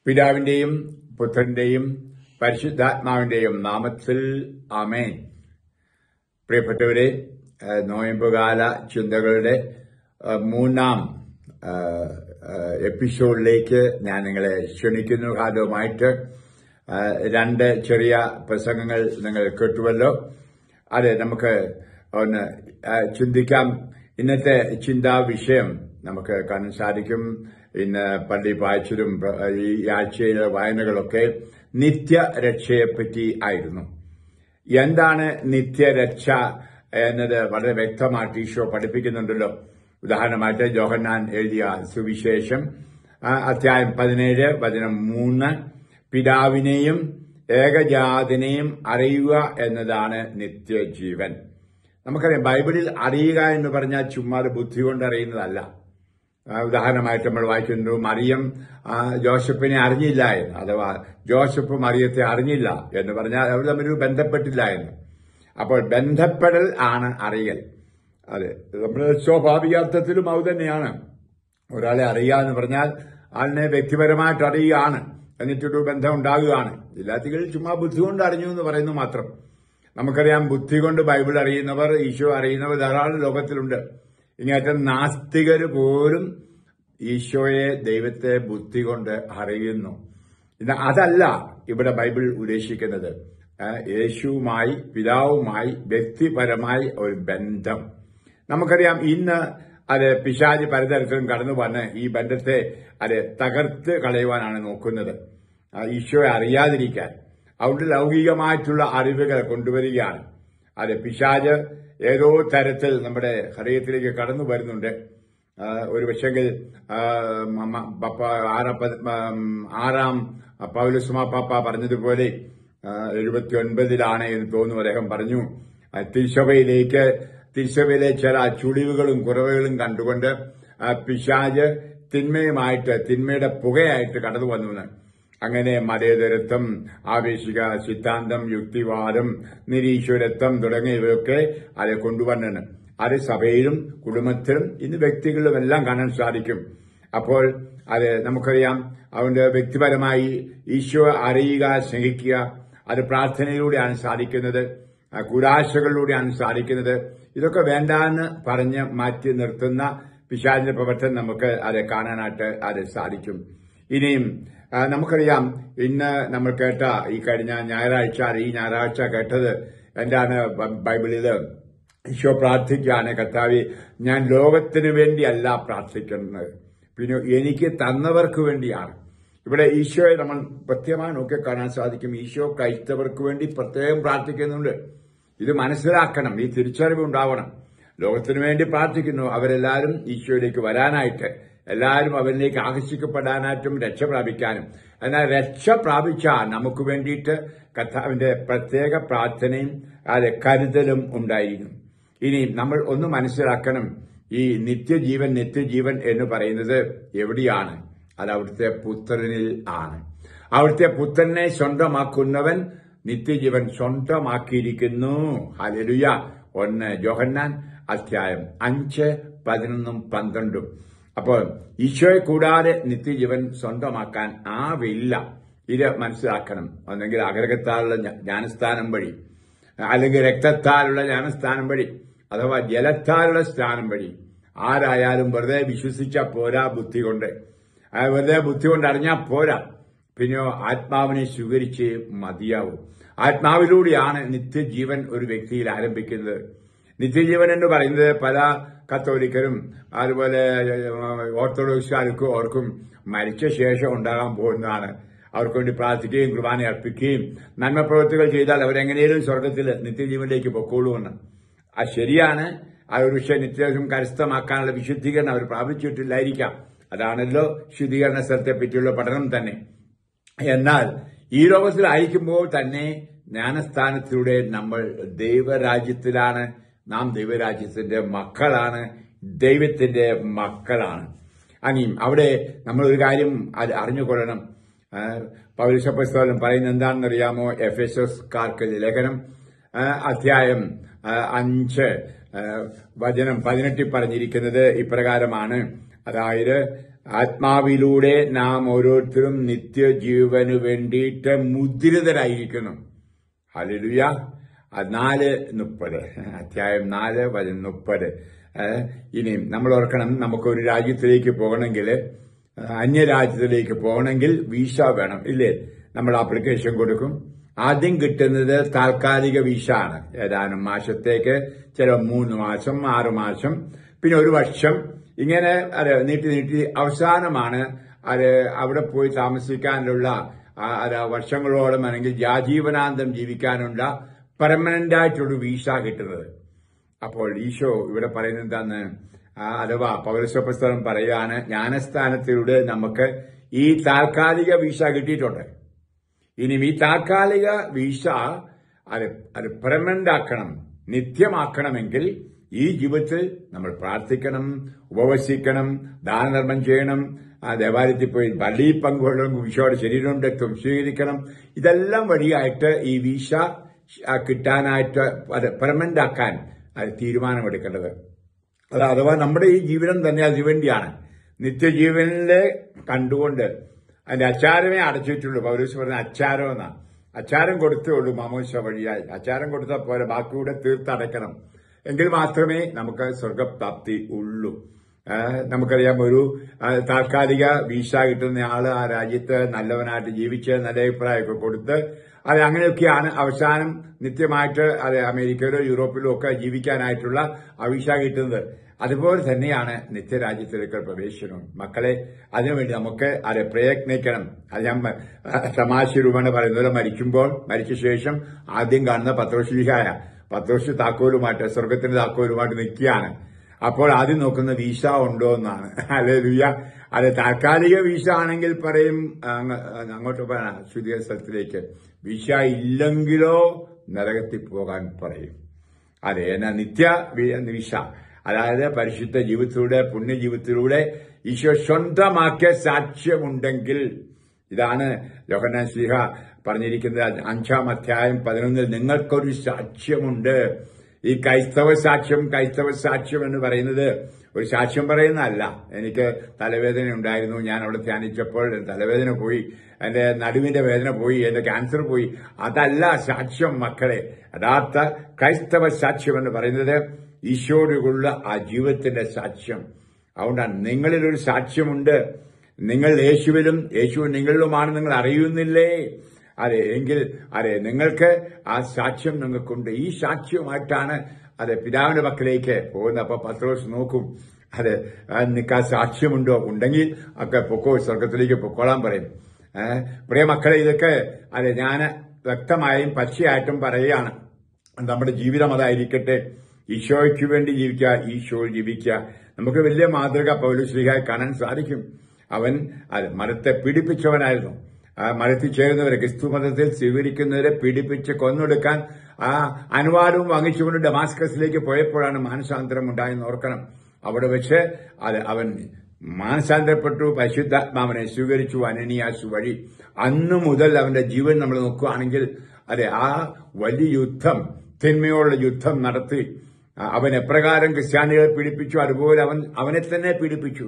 പിതാവിന്റെയും പുത്രന്റെയും പരിശുദ്ധാത്മാവിന്റെയും നാമത്തിൽ ആമേൻ പ്രിയപ്പെട്ടവരെ ഏഹ് നോയമ്പുകാല ചിന്തകളുടെ ഏഹ് മൂന്നാം ഏഹ് ഏഹ് എപ്പിസോഡിലേക്ക് ഞാൻ നിങ്ങളെ ക്ഷണിക്കുന്നു ആദ്യമായിട്ട് ഏഹ് രണ്ട് ചെറിയ പ്രസംഗങ്ങൾ നിങ്ങൾ കേട്ടുവല്ലോ അതെ നമുക്ക് ഒന്ന് ഏഹ് ചിന്തിക്കാം ഇന്നത്തെ ചിന്താ വിഷയം നമുക്ക് കാണാൻ സാധിക്കും ഇന്ന് പള്ളി വായിച്ചതും പ്ര- ഈ ആഴ്ചയിലെ വായനകളൊക്കെ നിത്യരക്ഷയെപ്പറ്റി ആയിരുന്നു എന്താണ് നിത്യരക്ഷ എന്നത് വളരെ വ്യക്തമായിട്ട് ഈശോ പഠിപ്പിക്കുന്നുണ്ടല്ലോ ഉദാഹരണമായിട്ട് ജോഹന്നാൻ എഴുതിയ സുവിശേഷം ആ, അധ്യായം പതിനേഴ് വചനം മൂന്ന് പിതാവിനെയും ഏകജാതിനെയും അറിയുക എന്നതാണ് നിത്യജീവൻ നമുക്കറിയാം ബൈബിളിൽ അറിയുക എന്ന് പറഞ്ഞാൽ ചുമ്മാ അത് ബുദ്ധി കൊണ്ട് അറിയുന്നതല്ല ആ, ഉദാഹരണമായിട്ട് നമ്മൾ വായിക്കുന്നു മറിയം ആ, ജോസഫിനെ അറിഞ്ഞില്ല എന്ന് അഥവാ ജോസഫ് മറിയത്തെ അറിഞ്ഞില്ല എന്ന് പറഞ്ഞാൽ അവർ തമ്മിൽ ബന്ധപ്പെട്ടില്ല എന്ന് അപ്പോൾ ബന്ധപ്പെടൽ ആണ് അറിയൽ അതെ നമ്മുടെ സ്വാഭാവികാർത്ഥത്തിലും അത് തന്നെയാണ് ഒരാളെ അറിയുക എന്ന് പറഞ്ഞാൽ ആളിനെ വ്യക്തിപരമായിട്ട് അറിയുകയാണ് എന്നിട്ടൊരു ബന്ധം ഉണ്ടാകുകയാണ് ഇല്ലാത്തികൾ ചുമ്മാ ബുദ്ധി കൊണ്ട് അറിഞ്ഞു എന്ന് പറയുന്നു മാത്രം നമുക്കറിയാം ബുദ്ധി കൊണ്ട് ബൈബിൾ അറിയുന്നവർ ഈശോ അറിയുന്നവർ ധാരാളം ലോകത്തിലുണ്ട് ഇങ്ങേറ്റം നാസ്തികർ പോലും ഈശോയെ ദൈവത്തെ ബുദ്ധി കൊണ്ട് അറിയുന്നു ഇത് അതല്ല ഇവിടെ ബൈബിൾ ഉദ്ദേശിക്കുന്നത് ആ, യേശുവുമായി പിതാവുമായി വ്യക്തിപരമായി ഒരു ബന്ധം നമുക്കറിയാം ഇന്ന് അത് പിശാജ് പലതരത്തിലും കടന്നു വന്ന് ഈ ബന്ധത്തെ അത് തകർത്ത് കളയുവാനാണ് നോക്കുന്നത് ആ, ഈശോയെ അറിയാതിരിക്കാൻ അവിടെ ലൗകികമായിട്ടുള്ള അറിവുകൾ കൊണ്ടുവരികയാണ് അത് പിശാജ് ഏതോ തരത്തിൽ നമ്മുടെ ഹൃദയത്തിലേക്ക് കടന്നു വരുന്നുണ്ട് ആ, ഒരു പക്ഷെങ്കിൽ ആ, മമ്മ- പപ്പ ആറാം പതി- ഉം, ആറാം പൗലുസുമാ പാപ്പ പറഞ്ഞതുപോലെ എഴുപത്തി ഒൻപതിലാണ് എന്ന് തോന്നുന്നു അദ്ദേഹം പറഞ്ഞു ആ, തിരുസഭയിലേക്ക് തിരുസഭയിലെ ചില ചുളിവുകളും കുറവുകളും കണ്ടുകൊണ്ട് ആ, പിശാജ് തിന്മയുമായിട്ട് തിന്മയുടെ പുകയായിട്ട് കടന്നു വന്നു എന്ന്. അങ്ങനെ മതേതരത്വം ആവേശിക സിദ്ധാന്തം യുക്തിവാദം നിരീശ്വരത്വം തുടങ്ങിയവയൊക്കെ അത് കൊണ്ടുവന്നു അത് സഭയിലും കുടുംബത്തിലും ഇന്ന് വ്യക്തികളിലും എല്ലാം കാണാൻ സാധിക്കും അപ്പോൾ അത് നമുക്കറിയാം അവന്റെ വ്യക്തിപരമായി ഈശോ അറിയുക സ്നേഹിക്കുക അത് പ്രാർത്ഥനയിലൂടെയാണ് സാധിക്കുന്നത് ആ, കൂടാശകളിലൂടെയാണ് സാധിക്കുന്നത് ഇതൊക്കെ വേണ്ടാന്ന് പറഞ്ഞ് മാറ്റി നിർത്തുന്ന പിശാചിന്റെ പ്രവർത്തനം നമുക്ക് അത് കാണാനായിട്ട് അത് സാധിക്കും ഇനിയും ആ, നമുക്കറിയാം ഇന്ന് നമ്മൾ കേട്ട ഈ കഴിഞ്ഞ ഞായറാഴ്ച ഈ ഞായറാഴ്ച കേട്ടത് എന്താണ് ബ- ബൈബിളില് ഈശോ പ്രാർത്ഥിക്കുകയാണ് കർത്താവെ ഞാൻ ലോകത്തിന് വേണ്ടിയല്ല പ്രാർത്ഥിക്കുന്നത് പിന്നെ എനിക്ക് തന്നവർക്ക് വേണ്ടിയാണ് ഇവിടെ ഈശോയെ നമ്മൾ പ്രത്യേകമായി നോക്കി കാണാൻ സാധിക്കും ഈശോ ക്രൈസ്തവർക്ക് വേണ്ടി പ്രത്യേകം പ്രാർത്ഥിക്കുന്നുണ്ട് ഇത് മനസ്സിലാക്കണം ഈ തിരിച്ചറിവ് ഉണ്ടാവണം ലോകത്തിനു വേണ്ടി പ്രാർത്ഥിക്കുന്നു അവരെല്ലാവരും ഈശോയിലേക്ക് വരാനായിട്ട് എല്ലാവരും അവരിലേക്ക് ആകർഷിക്കപ്പെടാനായിട്ടും രക്ഷ പ്രാപിക്കാനും എന്നാൽ രക്ഷ പ്രാപിച്ച നമുക്ക് വേണ്ടിയിട്ട് കർത്താവിന്റെ പ്രത്യേക പ്രാർത്ഥനയും അത് കരുതലും ഉണ്ടായിരിക്കും ഇനി നമ്മൾ ഒന്ന് മനസ്സിലാക്കണം ഈ നിത്യജീവൻ നിത്യജീവൻ എന്ന് പറയുന്നത് എവിടെയാണ് അത് അവിടുത്തെ പുത്രനിൽ ആണ് അവിടുത്തെ പുത്രനെ സ്വന്തമാക്കുന്നവൻ നിത്യജീവൻ സ്വന്തമാക്കിയിരിക്കുന്നു ഹലലുയ ഒന്ന് ജോഹന്നാൻ അധ്യായം അഞ്ച് പതിനൊന്നും പന്ത്രണ്ടും അപ്പോൾ ഈശോയെ കൂടാതെ നിത്യജീവൻ സ്വന്തമാക്കാൻ ആവില്ല ഇത് മനസ്സിലാക്കണം ഒന്നെങ്കിൽ അഗ്രഹത്താലുള്ള ജ്ഞ- ജ്ഞാനസ്ഥാനം വഴി അല്ലെങ്കിൽ രക്തത്താലുള്ള ജ്ഞാനസ്ഥാനം വഴി അഥവാ ജലത്താലുള്ള സ്ഥാനം വഴി ആരായാലും വെറുതെ വിശ്വസിച്ച പോരാ ബുദ്ധി കൊണ്ട് ആ വെറുതെ ബുദ്ധി കൊണ്ട് അറിഞ്ഞാൽ പോരാ പിന്നെയോ ആത്മാവിനെ സ്വീകരിച്ച് മതിയാവും ആത്മാവിലൂടെയാണ് നിത്യജീവൻ ഒരു വ്യക്തിയിൽ ആരംഭിക്കുന്നത് നിത്യജീവൻ എന്ന് പറയുന്നത് പല കത്തോലിക്കരും അതുപോലെ ഓർത്തഡോക്സുകാർക്കും അവർക്കും മരിച്ച ശേഷം ഉണ്ടാകാൻ പോകുന്നതാണ് അവർക്ക് വേണ്ടി പ്രാർത്ഥിക്കുകയും കുർബാന അർപ്പിക്കുകയും നന്മ പ്രവൃത്തികൾ ചെയ്താൽ അവരെങ്ങനെയും സ്വർഗത്തിൽ നിത്യജീവനിലേക്ക് പൊക്കോളൂന്ന് അത് ശരിയാണ് ആ ഒരു പക്ഷേ നിത്യജീവൻ കരസ്ഥമാക്കാനുള്ള വിശുദ്ധീകരണം അവർ പ്രാപിച്ചിട്ടില്ലായിരിക്കാം അതാണല്ലോ ശുദ്ധീകരണ സ്ഥലത്തെ പറ്റിയുള്ള പഠനം തന്നെ എന്നാൽ ഈ ലോകത്തിലായിരിക്കുമ്പോൾ തന്നെ ജ്ഞാനസ്ഥാനത്തിലൂടെ നമ്മൾ ദൈവരാജ്യത്തിലാണ് നാം ദൈവരാജ്യത്തിന്റെ മക്കളാണ് ദൈവത്തിന്റെ മക്കളാണ് അനിയും അവിടെ നമ്മൾ ഒരു കാര്യം അത് അറിഞ്ഞുകൊള്ളണം പൗരസപുസ്തകം പറയുന്നത് എന്താണെന്നറിയാമോ എഫ് എസ് എസ് കാർക്ക് ലേഖനം ആ, അധ്യായം ആ, അഞ്ച് ആ, വചനം പതിനെട്ടിൽ പറഞ്ഞിരിക്കുന്നത് ഇപ്രകാരമാണ് അതായത് ആത്മാവിലൂടെ നാം ഓരോരുത്തരും നിത്യജീവന് വേണ്ടിയിട്ട് മുദ്രിതരായിരിക്കുന്നു ഹലിലുയ നാല് മുപ്പത് അധ്യായം നാല് വചനം മുപ്പത് ഇനി നമ്മൾ ഓർക്കണം നമുക്കൊരു രാജ്യത്തിലേക്ക് പോകണമെങ്കിൽ അന്യരാജ്യത്തിലേക്ക് പോകണമെങ്കിൽ വീസ വേണം ഇല്ലേ നമ്മൾ ആപ്ലിക്കേഷൻ കൊടുക്കും ആദ്യം കിട്ടുന്നത് താൽക്കാലിക വീസ ആണ് ഏതാനും മാസത്തേക്ക് ചില മൂന്ന് മാസം ആറ് മാസം പിന്നെ ഒരു വർഷം ഇങ്ങനെ അത് നീട്ടി നീട്ടി അവസാനമാണ് അത് അവിടെ പോയി താമസിക്കാനുള്ള അത് വർഷങ്ങളോളം അല്ലെങ്കിൽ ജാജീവനാന്തം ജീവിക്കാനുള്ള പെർമനന്റ് ആയിട്ടൊരു വീസ കിട്ടുന്നത് അപ്പോൾ ഈശോ ഇവിടെ പറയുന്നത് എന്താന്ന് അഥവാ പൗരസ്വപുസ്തകം പറയുകയാണ് ജ്ഞാനസ്ഥാനത്തിലൂടെ നമുക്ക് ഈ താൽക്കാലിക വീസ കിട്ടിയിട്ടുണ്ട് ഇനിയും ഈ താൽക്കാലിക വീസ അത് അത് പെർമനന്റ് ആക്കണം നിത്യമാക്കണമെങ്കിൽ ഈ ജീവിതത്തിൽ നമ്മൾ പ്രാർത്ഥിക്കണം ഉപവസിക്കണം ദാനധർമ്മം ചെയ്യണം ആ ദേവാലയത്തിൽ പോയി പള്ളിയിൽ പങ്കുകൊള്ളും വിഷയോടെ ശരീരം രക്തം സ്വീകരിക്കണം ഇതെല്ലാം വഴിയായിട്ട് ഈ വീസ കിട്ടാനായിട്ട് അത് പെർമനന്റ് ആക്കാൻ അത് തീരുമാനമെടുക്കേണ്ടത് അത് അഥവാ നമ്മുടെ ഈ ജീവിതം തന്നെ അതിനുവേണ്ടിയാണ് നിത്യജീവനിലെ കണ്ടുകൊണ്ട് അതിന്റെ അച്ചാരമേ അടച്ചിട്ടുള്ളൂ പൗരസ് പറഞ്ഞ അച്ചാരം എന്നാ അച്ചാരം കൊടുത്തേ ഉള്ളൂ മാമോശ വഴിയായി അച്ചാരം കൊടുത്താൽ പോലെ ബാക്കിയൂടെ തീർത്തടയ്ക്കണം എങ്കിൽ മാത്രമേ നമുക്ക് സ്വർഗപ്രാപ്തി ഉള്ളൂ നമുക്കറിയാം ഒരു താൽക്കാലിക വീസ കിട്ടുന്ന ആള് ആ രാജ്യത്ത് നല്ലവനായിട്ട് ജീവിച്ച് നല്ല അഭിപ്രായമൊക്കെ കൊടുത്ത് അത് അങ്ങനെയൊക്കെയാണ് അവസാനം നിത്യമായിട്ട് അത് അമേരിക്കയിലോ യൂറോപ്പിലോ ഒക്കെ ജീവിക്കാനായിട്ടുള്ള ആ വീസ കിട്ടുന്നത് അതുപോലെ തന്നെയാണ് നിത്യരാജ്യത്തിലേക്ക് പ്രവേശനവും മക്കളെ അതിനുവേണ്ടി നമുക്ക് അത് പ്രയത്നിക്കണം അത് ഞാൻ തമാശ രൂപേണ പറയുന്നത് മരിക്കുമ്പോൾ മരിച്ച ശേഷം ആദ്യം കാണുന്ന പത്രോശ്ലീഹായ പത്രോഷ് താക്കോലുമായിട്ട് സ്വർഗത്തിന്റെ താക്കോലുമായിട്ട് നിൽക്കുകയാണ് അപ്പോൾ ആദ്യം നോക്കുന്ന വീസ ഉണ്ടോ എന്നാണ് അല്ലെ ലുയ്യ അത് താൽക്കാലിക വീസ ആണെങ്കിൽ പറയും അങ്ങോട്ട് പറയാം ശുദ്ധിക സ്ഥലത്തിലേക്ക് വീസ ഇല്ലെങ്കിലോ നരകത്തിൽ പോകാൻ പറയും അതെ എന്നാ നിത്യ വീസ അതായത് പരിശുദ്ധ ജീവിതത്തിലൂടെ പുണ്യജീവിതത്തിലൂടെ ഈശോ സ്വന്തമാക്കിയ സാക്ഷ്യമുണ്ടെങ്കിൽ ഇതാണ് ലോഹനാൻ ശ്രീഹ പറഞ്ഞിരിക്കുന്നത് അഞ്ചാം അധ്യായം പതിനൊന്നിൽ നിങ്ങൾക്കൊരു സാക്ഷ്യമുണ്ട് ഈ ക്രൈസ്തവ സാക്ഷ്യം ക്രൈസ്തവ സാക്ഷ്യം എന്ന് പറയുന്നത് ഒരു സാക്ഷ്യം പറയുന്നതല്ല എനിക്ക് തലവേദന ഉണ്ടായിരുന്നു ഞാൻ അവിടെ ധ്യാനിച്ചപ്പോൾ തലവേദന പോയി എന്റെ നടുവിന്റെ വേദന പോയി എന്റെ ക്യാൻസർ പോയി അതല്ല സാക്ഷ്യം മക്കളെ യഥാർത്ഥ ക്രൈസ്തവ സാക്ഷ്യം എന്ന് പറയുന്നത് ഈശോയോടുള്ള ആ ജീവിതത്തിന്റെ സാക്ഷ്യം അതുകൊണ്ടാണ് നിങ്ങളിലൊരു സാക്ഷ്യമുണ്ട് നിങ്ങൾ യേശുവിലും യേശു നിങ്ങളിലുമാണ് നിങ്ങൾ അറിയുന്നില്ലേ അതെ എങ്കിൽ അതെ നിങ്ങൾക്ക് ആ സാക്ഷ്യം നിങ്ങൾക്കുണ്ട് ഈ സാക്ഷ്യമായിട്ടാണ് അതെ പിതാവിന്റെ മക്കളിലേക്ക് പോകുന്നത് അപ്പൊ പത്രോസ് നോക്കും അതെ നിനക്ക് ആ സാക്ഷ്യമുണ്ടോ ഉണ്ടെങ്കിൽ ഒക്കെ പൊക്കോ സ്വർഗത്തിലേക്ക് പൊക്കോളാൻ പറയും പ്രിയ മക്കളെ ഇതൊക്കെ അതെ ഞാൻ വ്യക്തമായും പച്ചയായിട്ടും പറയുകയാണ് നമ്മുടെ ജീവിതം അതായിരിക്കട്ടെ ഈശോയ്ക്ക് വേണ്ടി ജീവിക്കുക ഈശോയിൽ ജീവിക്കുക നമുക്ക് വലിയ മാതൃക പൗലുശ്രീഹായി കാണാൻ സാധിക്കും അവൻ അത് മരത്തെ പീഡിപ്പിച്ചവനായിരുന്നു ആ മരത്തിൽ ചേരുന്നവരെ ക്രിസ്തു മതത്തിൽ സ്വീകരിക്കുന്നവരെ പീഡിപ്പിച്ച് കൊന്നൊടുക്കാൻ ആ അനുവാദവും വാങ്ങിച്ചുകൊണ്ട് ഡമാസ്കസിലേക്ക് പോയപ്പോഴാണ് മാനസാന്തരം ഉണ്ടായെന്ന് ഓർക്കണം അവിടെ വെച്ച് അത് അവൻ മാനസാന്തരപ്പെട്ടു പരിശുദ്ധാത്മാവനെ സ്വീകരിച്ചു അനനിയാസ് വഴി അന്നു മുതൽ അവന്റെ ജീവൻ നമ്മൾ നോക്കുകയാണെങ്കിൽ അതെ ആ വലിയ യുദ്ധം തിന്മയോടുള്ള യുദ്ധം നടത്തി അവൻ എപ്രകാരം ക്രിസ്ത്യാനികളെ പീഡിപ്പിച്ചു അതുപോലെ അവൻ അവനെ തന്നെ പീഡിപ്പിച്ചു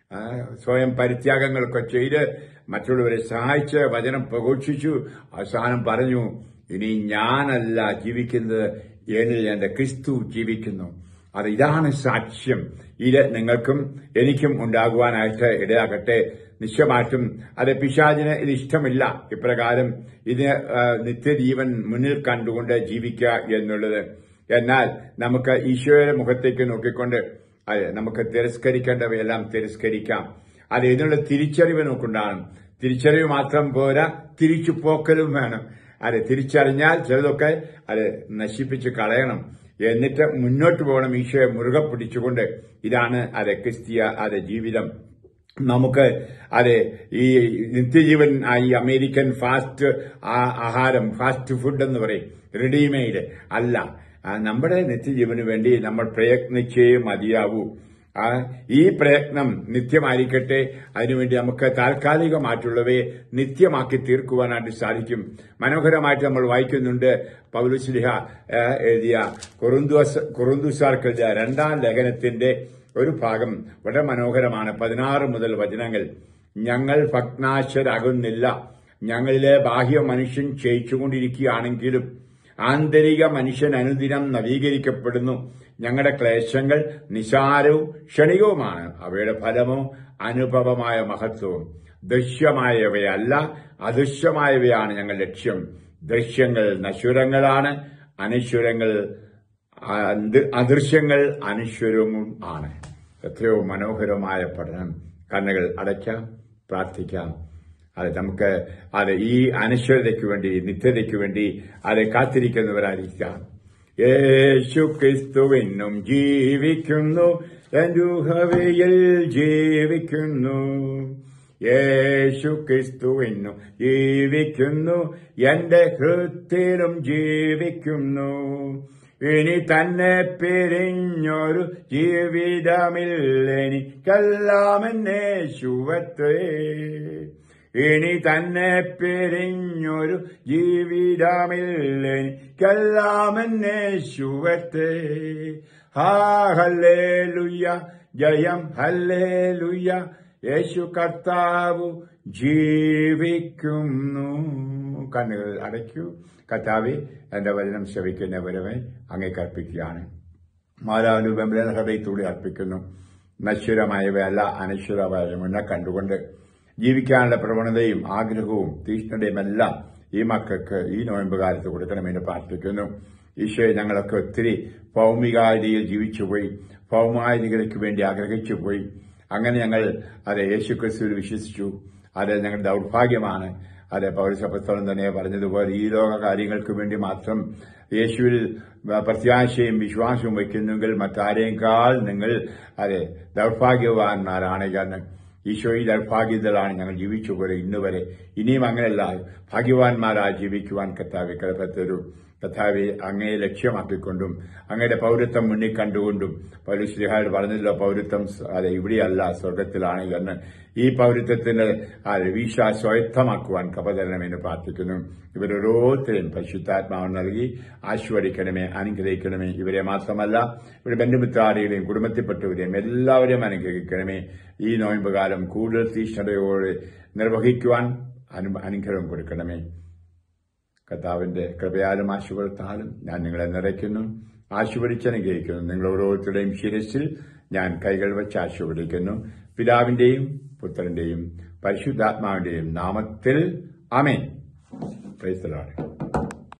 സ്വയം പരിത്യാഗങ്ങളൊക്കെ ചെയ്ത് മറ്റുള്ളവരെ സഹായിച്ച് വചനം പ്രഘോഷിച്ചു അവസാനം പറഞ്ഞു ഇനി ഞാനല്ല ജീവിക്കുന്നത് എന്നിൽ എന്റെ ക്രിസ്തു ജീവിക്കുന്നു അത് ഇതാണ് സാക്ഷ്യം ഇത് നിങ്ങൾക്കും എനിക്കും ഉണ്ടാകുവാനായിട്ട് ഇടയാകട്ടെ നിശ്ചയമായിട്ടും അത് പിശാചിന് ഇത് ഇഷ്ടമില്ല ഇപ്രകാരം ഇതിന് നിത്യജീവൻ മുന്നിൽ കണ്ടുകൊണ്ട് ജീവിക്കുക എന്നുള്ളത് എന്നാൽ നമുക്ക് ഈശോയുടെ മുഖത്തേക്ക് നോക്കിക്കൊണ്ട് അതെ നമുക്ക് തിരസ്കരിക്കേണ്ടവയെല്ലാം തിരസ്കരിക്കാം അത് ഇതിനുള്ള തിരിച്ചറിവ് നമുക്കുണ്ടാകണം തിരിച്ചറിവ് മാത്രം പോരാ തിരിച്ചു പോക്കലും വേണം അതെ തിരിച്ചറിഞ്ഞാൽ ചിലതൊക്കെ അത് നശിപ്പിച്ച് കളയണം എന്നിട്ട് മുന്നോട്ട് പോകണം ഈശോയെ മുറുകെ പിടിച്ചുകൊണ്ട് ഇതാണ് അതെ ക്രിസ്തീയ അതെ ജീവിതം നമുക്ക് അതെ ഈ നിത്യജീവൻ ഈ അമേരിക്കൻ ഫാസ്റ്റ് ആഹാരം ഫാസ്റ്റ് ഫുഡ് എന്ന് പറയും റെഡിമെയ്ഡ് അല്ല നമ്മുടെ നിത്യജീവന് വേണ്ടി നമ്മൾ പ്രയത്നിച്ചേ മതിയാവൂ ഈ പ്രയത്നം നിത്യമായിരിക്കട്ടെ അതിനുവേണ്ടി നമുക്ക് താൽക്കാലികമായിട്ടുള്ളവയെ നിത്യമാക്കി തീർക്കുവാനായിട്ട് സാധിക്കും മനോഹരമായിട്ട് നമ്മൾ വായിക്കുന്നുണ്ട് പൗലുസ്ലിഹ എഴുതിയ കൊറുന്തുസാർക്ക് രണ്ടാം ലേഖനത്തിന്റെ ഒരു ഭാഗം വളരെ മനോഹരമാണ് പതിനാറ് മുതൽ വചനങ്ങൾ ഞങ്ങൾ ഭഗ്നാശരാകുന്നില്ല ഞങ്ങളിലെ ബാഹ്യ മനുഷ്യൻ ക്ഷയിച്ചുകൊണ്ടിരിക്കുകയാണെങ്കിലും ആന്തരിക മനുഷ്യൻ അനുദിനം നവീകരിക്കപ്പെടുന്നു ഞങ്ങളുടെ ക്ലേശങ്ങൾ നിസാരവും ക്ഷണികവുമാണ് അവയുടെ ഫലമോ അനുഭവമായ മഹത്വവും ദൃശ്യമായവയല്ല അദൃശ്യമായവയാണ് ഞങ്ങൾ ലക്ഷ്യം ദൃശ്യങ്ങൾ നശ്വരങ്ങളാണ് അനശ്വരങ്ങൾ അന്ത്- അദൃശ്യങ്ങൾ അനശ്വരവും ആണ് എത്രയോ മനോഹരമായ പഠനം കണ്ണുകൾ അടയ്ക്കാം പ്രാർത്ഥിക്കാം അത് നമുക്ക് അത് ഈ അനശ്വരതയ്ക്ക് വേണ്ടി നിത്യതയ്ക്ക് വേണ്ടി അത് കാത്തിരിക്കുന്നവരായിരിക്കാം യേശു ക്രിസ്തുവിനും ജീവിക്കുന്നു രൂഹവയിൽ ജീവിക്കുന്നു യേശു ക്രിസ്തുവിനും ജീവിക്കുന്നു എന്റെ ഹൃത്തിലും ജീവിക്കുന്നു ഇനി തന്നെ പിരിഞ്ഞൊരു ജീവിതമില്ലെനിക്കെല്ലാമെന്നേശുവത്തെ ഇനി തന്നെ പിരിഞ്ഞൊരു ജീവിതമില്ലെനിക്കെല്ലാമെന്നേശുവത്തെ ഹാ ഹല്ലേലൂയ ജയം ഹല്ലേലൂയ യേശു കർത്താവു ജീവിക്കുന്നു കണ്ണുകൾ അടയ്ക്കൂ കർത്താവെ എന്റെ വചനം ശ്രവിക്കുന്നവരവെ അങ്ങേ കൽപ്പിക്കുകയാണ് മാതാവിന് വെമ്പല ഹൃദയത്തോടെ അർപ്പിക്കുന്നു നശ്വരമായവയല്ല അനശ്വരമായ മുന്നെ കണ്ടുകൊണ്ട് ജീവിക്കാനുള്ള പ്രവണതയും ആഗ്രഹവും തീഷ്ണതയും എല്ലാം ഈ മക്കൾക്ക് ഈ നോയമ്പ് കാലത്ത് കൊടുക്കണമെന്ന് പ്രാർത്ഥിക്കുന്നു ഈശോയെ ഞങ്ങളൊക്കെ ഒത്തിരി ഭൗമികാരിയിൽ ജീവിച്ചുപോയി ഭൗമാരികൾക്ക് വേണ്ടി ആഗ്രഹിച്ചു പോയി അങ്ങനെ ഞങ്ങൾ അത് യേശു ക്രിസ്തുവിൽ വിശ്വസിച്ചു അത് ഞങ്ങളുടെ ദൗർഭാഗ്യമാണ് അത് പൗരസഭത്തോളം തന്നെ പറഞ്ഞതുപോലെ ഈ ലോക കാര്യങ്ങൾക്ക് വേണ്ടി മാത്രം യേശുവിൽ പ്രത്യാശയും വിശ്വാസവും വയ്ക്കുന്നെങ്കിൽ മറ്റാരേക്കാൾ നിങ്ങൾ അതെ ദൗർഭാഗ്യവാന്മാരാണ് കാരണം ഈശോ ഈ ദൗർഭാഗ്യത്തിലാണ് ഞങ്ങൾ ജീവിച്ചു പോലെ ഇന്നുവരെ ഇനിയും അങ്ങനെയല്ല ഭാഗ്യവാന്മാരായി ജീവിക്കുവാൻ കർത്താവെ കൃപത്തരൂ കർത്താവെ അങ്ങയെ ലക്ഷ്യമാക്കിക്കൊണ്ടും അങ്ങയുടെ പൗരത്വം മുന്നിൽ കണ്ടുകൊണ്ടും പൗരശ്രീഹാട് പറഞ്ഞല്ലോ പൗരത്വം അതെ ഇവിടെയല്ല സ്വർഗത്തിലാണ് എന്ന് ഈ പൗരത്വത്തിന് ആ വീശ സ്വായത്തമാക്കുവാൻ കപതരണമെന്ന് പ്രാർത്ഥിക്കുന്നു ഇവരോരോരുത്തരെയും പരിശുദ്ധാത്മാവ് നൽകി ആശീർവദിക്കണമേ അനുഗ്രഹിക്കണമേ ഇവരെ മാത്രമല്ല ഇവരുടെ ബന്ധുമിത്രാദികളെയും കുടുംബത്തിൽപ്പെട്ടവരെയും എല്ലാവരെയും അനുഗ്രഹിക്കണമേ ഈ നോയമ്പ് കാലം കൂടുതൽ തീഷ്ണതയോടെ നിർവഹിക്കുവാൻ അനു- അനുഗ്രഹം കൊടുക്കണമേ കർത്താവിന്റെ കൃപയാലും ആശീർവദത്താലും ഞാൻ നിങ്ങളെ നിറയ്ക്കുന്നു ആശീർവദിച്ചനുഗ്രഹിക്കുന്നു നിങ്ങൾ ഓരോരുത്തരുടെയും ശിരസിൽ ഞാൻ കൈകൾ വെച്ച് ആശീർവദിക്കുന്നു പിതാവിന്റെയും പുത്രന്റെയും പരിശുദ്ധാത്മാവിന്റെയും നാമത്തിൽ അമേൻ പ്രൈസ്തലാണ്